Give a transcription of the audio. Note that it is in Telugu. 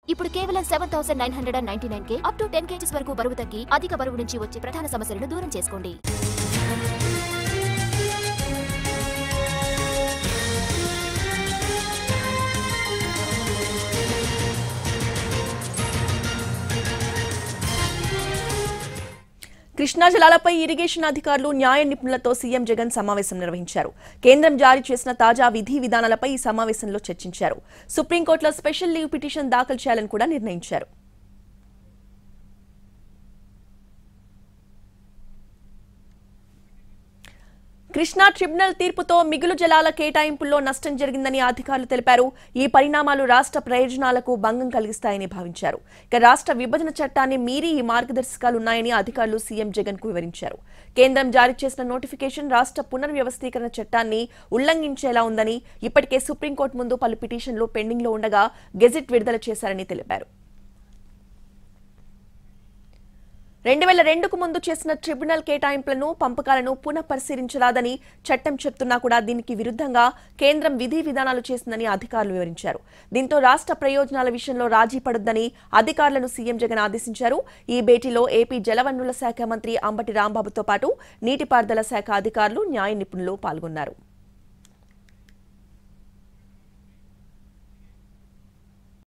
ఇప్పుడు కేవలం seven thousand nine hundred and ninety nine కే అప్ టు టెన్ కేజీస్ వరకు బరువు తగ్గి అధిక బరువు నుంచి వచ్చే ప్రధాన సమస్యలను దూరం చేసుకోండి కృష్ణా జలాలపై ఇరిగేషన్ అధికారులు న్యాయ నిపుణులతో సీఎం జగన్ సమావేశం నిర్వహించారు కేంద్రం జారీ చేసిన తాజా విధి విధానాలపై ఈ సమావేశంలో చర్చించారు సుప్రీంకోర్టులో స్పెషల్ లీవ్ పిటిషన్ దాఖలు చేయాలని కూడా నిర్ణయించారు కృష్ణా ట్రిబ్యునల్ తీర్పుతో మిగులు జలాల కేటాయింపుల్లో నష్టం జరిగిందని అధికారులు తెలిపారు ఈ పరిణామాలు రాష్ట్ర ప్రయోజనాలకు భంగం కలిగిస్తాయని భావించారు ఇక రాష్ట్ర విభజన చట్టాన్ని మీరి ఈ మార్గదర్శకాలు ఉన్నాయని అధికారులు సీఎం జగన్ కు వివరించారు కేంద్రం జారీ చేసిన నోటిఫికేషన్ రాష్ట్ర పునర్వ్యవస్థీకరణ చట్టాన్ని ఉల్లంఘించేలా ఉందని ఇప్పటికే సుప్రీంకోర్టు ముందు పలు పిటిషన్లు పెండింగ్లో ఉండగా గెజిట్ విడుదల చేశారని తెలిపారు రెండు వేల రెండుకు ముందు చేసిన ట్రిబ్యునల్ కేటాయింపులను పంపకాలను పునః పరిశీలించరాదని చట్టం చెప్తున్నా కూడా దీనికి విరుద్ధంగా కేంద్రం విధి విధానాలు చేసిందని అధికారులు వివరించారు దీంతో రాష్ట్ర ప్రయోజనాల విషయంలో రాజీ పడొద్దని అధికారులను సీఎం జగన్ ఆదేశించారు ఈ భేటీలో ఏపీ జలవనరుల శాఖ మంత్రి అంబటి రాంబాబుతో పాటు నీటిపారుదల శాఖ అధికారులు న్యాయ నిపుణులు పాల్గొన్నారు